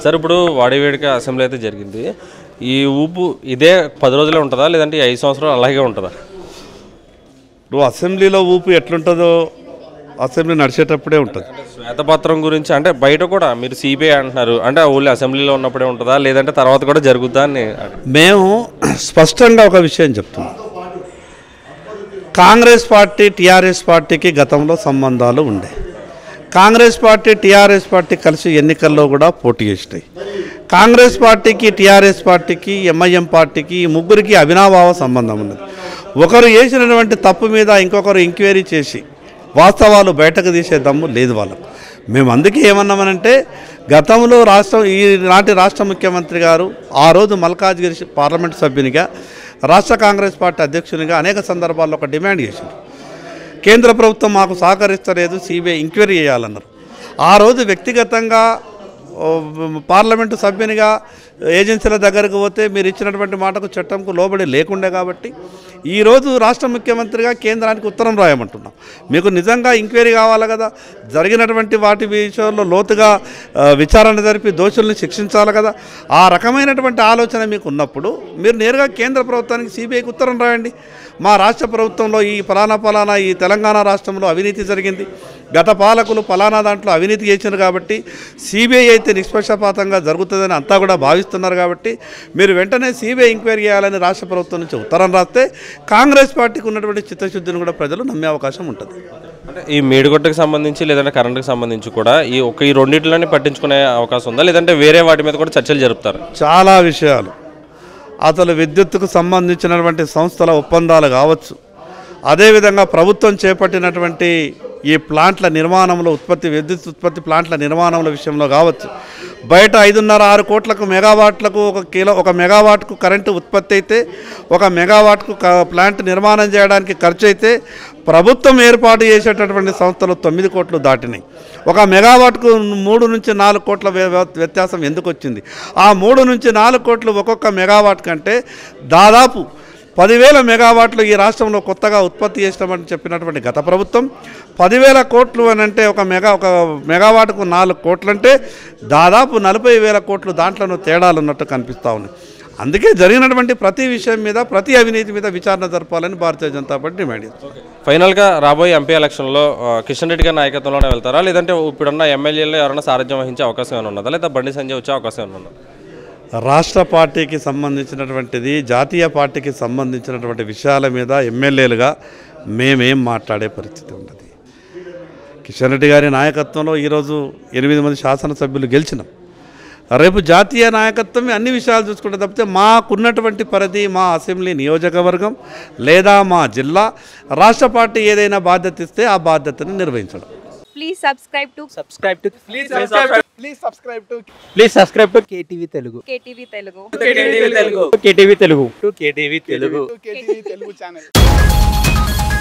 Sir ఇప్పుడు వాడివేడిక assembly అయితే జరిగింది ఈ ఊపు ఇదే పది రోజులే ఉంటుందా లేదంటే ఈ ఐదు సంవత్సరాలు అలాగే ఉంటుందా ఇప్పుడు అసెంబ్లీలో ఊపు ఎట్లుంటుందో అసెంబ్లీ నడిచేటప్పుడే ఉంటుంది శ్వేతపత్రం గురించి అంటే బయట కూడా మీరు సిబిఐ అంటున్నారు అంటే ఓన్లీ అసెంబ్లీలో ఉన్నప్పుడే ఉంటుందా లేదంటే తర్వాత కూడా జరుగుద్దా అని అడుగు- మేము స్పష్టంగా ఒక విషయం చెప్తున్నాం కాంగ్రెస్ పార్టీ టీఆర్ఎస్ పార్టీకి గతంలో సంబంధాలు ఉండే కాంగ్రెస్ పార్టీ టీఆర్ఎస్ పార్టీ కలిసి ఎన్నికల్లో కూడా పోటీ చేసినాయి కాంగ్రెస్ పార్టీకి టీఆర్ఎస్ పార్టీకి ఎంఐఎం పార్టీకి ఈ ముగ్గురికి అవినాభావ సంబంధం ఉన్నది ఒకరు చేసినటువంటి తప్పు మీద ఇంకొకరు ఎంక్వైరీ చేసి వాస్తవాలు బయటకు తీసే దమ్ము లేదు వాళ్ళకు మేము అందుకే ఏమన్నామనంటే గతంలో రాష్ట్రం ఈ నాటి రాష్ట్ర ముఖ్యమంత్రి గారు ఆ రోజు మల్కాజ్గిరి పార్లమెంటు సభ్యునిగా రాష్ట్ర కాంగ్రెస్ పార్టీ అధ్యక్షునిగా అనేక సందర్భాల్లో ఒక డిమాండ్ చేశారు కేంద్ర ప్రభుత్వం మాకు సహకరిస్తలేదు సిబిఐ ఎంక్వైరీ చేయాలన్నారు ఆ రోజు వ్యక్తిగతంగా ఓ, పార్లమెంటు సభ్యునిగా ఏజెన్సీల దగ్గరకు పోతే మీరు ఇచ్చినటువంటి మాటకు చట్టంకు లోబడి లేకుండే కాబట్టి ఈరోజు రాష్ట్ర ముఖ్యమంత్రిగా కేంద్రానికి ఉత్తరం రాయమంటున్నాం మీకు నిజంగా ఎంక్వైరీ కావాలి కదా జరిగినటువంటి వాటి విషయంలో లోతుగా ఆ, విచారణ జరిపి దోషుల్ని శిక్షించాలి కదా ఆ రకమైనటువంటి ఆలోచన మీకు ఉన్నప్పుడు మీరు నేరుగా కేంద్ర ప్రభుత్వానికి సిబిఐకి ఉత్తరం రాయండి మా రాష్ట్ర ప్రభుత్వంలో ఈ ఫలానా ఫలానా ఈ తెలంగాణ రాష్ట్రంలో అవినీతి జరిగింది గత పాలకులు ఫలానా దాంట్లో అవినీతి చేసినారు కాబట్టి సిబిఐ అయితే నిష్పక్షపాతంగా జరుగుతుందని అంతా కూడా భావిస్తున్నారు కాబట్టి మీరు వెంటనే సిబిఐ ఎంక్వైరీ చేయాలని రాష్ట్ర ప్రభుత్వం నుంచి ఉత్తరం రాస్తే కాంగ్రెస్ పార్టీకి ఉన్నటువంటి చిత్తశుద్ధిని కూడా ప్రజలు నమ్మే అవకాశం ఉంటుంది అంటే ఈ మేడిగొట్టకు సంబంధించి లేదంటే కరెంటుకి సంబంధించి కూడా ఈ ఒక ఈ రెండింటిలోనే పట్టించుకునే అవకాశం ఉందా లేదంటే వేరే వాటి మీద కూడా చర్చలు జరుపుతారు చాలా విషయాలు అసలు విద్యుత్తుకు సంబంధించినటువంటి సంస్థల ఒప్పందాలు కావచ్చు అదేవిధంగా ప్రభుత్వం చేపట్టినటువంటి ఈ ప్లాంట్ల నిర్మాణంలో ఉత్పత్తి విద్యుత్ ఉత్పత్తి ప్లాంట్ల నిర్మాణంలో విషయంలో కావచ్చు బయట ఐదున్నర ఆరు కోట్లకు మెగావాట్లకు ఒక కిలో ఒక మెగావాట్కు కరెంటు ఉత్పత్తి అయితే ఒక మెగావాట్కు క- ప్లాంట్ నిర్మాణం చేయడానికి ఖర్చు అయితే ప్రభుత్వం ఏర్పాటు చేసేటటువంటి సంస్థలు తొమ్మిది కోట్లు దాటినాయి ఒక మెగావాట్కు మూడు నుంచి నాలుగు కోట్ల వ్య- వ్య- వ్యత్యాసం ఎందుకు వచ్చింది ఆ మూడు నుంచి నాలుగు కోట్లు ఒక్కొక్క మెగావాట్ కంటే దాదాపు పదివేల మెగావాట్లు ఈ రాష్ట్రంలో కొత్తగా ఉత్పత్తి చేసినామని చెప్పినటువంటి గత ప్రభుత్వం పదివేల కోట్లు అని అంటే ఒక మెగా ఒక మెగావాట్కు నాలుగు కోట్లు అంటే దాదాపు నలభై వేల కోట్లు దాంట్లోనూ తేడాలు ఉన్నట్టు కనిపిస్తూ ఉన్నాయి అందుకే జరిగినటువంటి ప్రతి విషయం మీద ప్రతి అవినీతి మీద విచారణ జరపాలని భారతీయ జనతా పార్టీ డిమాండ్ చేస్తుంది ఫైనల్గా రాబోయే ఎంపీ ఎలక్షన్లో ఆ, కిషన్ రెడ్డి గారి నాయకత్వంలోనే వెళ్తారా లేదంటే ఇప్పుడున్న ఎమ్మెల్యేలు ఎవరైనా సారథ్యం వహించే అవకాశం ఏమైనా ఉన్నదా లేదా బండి సంజయ్ వచ్చే అవకాశం ఏమైనా ఉన్నదా రాష్ట్ర పార్టీకి సంబంధించినటువంటిది జాతీయ పార్టీకి సంబంధించినటువంటి విషయాల మీద ఎమ్మెల్యేలుగా మేమేం మాట్లాడే పరిస్థితి ఉన్నది కిషన్ రెడ్డి గారి నాయకత్వంలో ఈరోజు ఎనిమిది మంది శాసనసభ్యులు గెలిచినాం రేపు జాతీయ నాయకత్వం అన్ని విషయాలు చూసుకుంటే తప్పితే మాకున్నటువంటి పరిధి మా అసెంబ్లీ నియోజకవర్గం లేదా మా జిల్లా రాష్ట్ర పార్టీ ఏదైనా బాధ్యత ఇస్తే ఆ బాధ్యతను నిర్వహించడం Please subscribe to subscribe to please subscribe to please subscribe to please subscribe to KTV Telugu KTV Telugu. KTV Telugu KTV Telugu to KTV Telugu KTV Telugu channel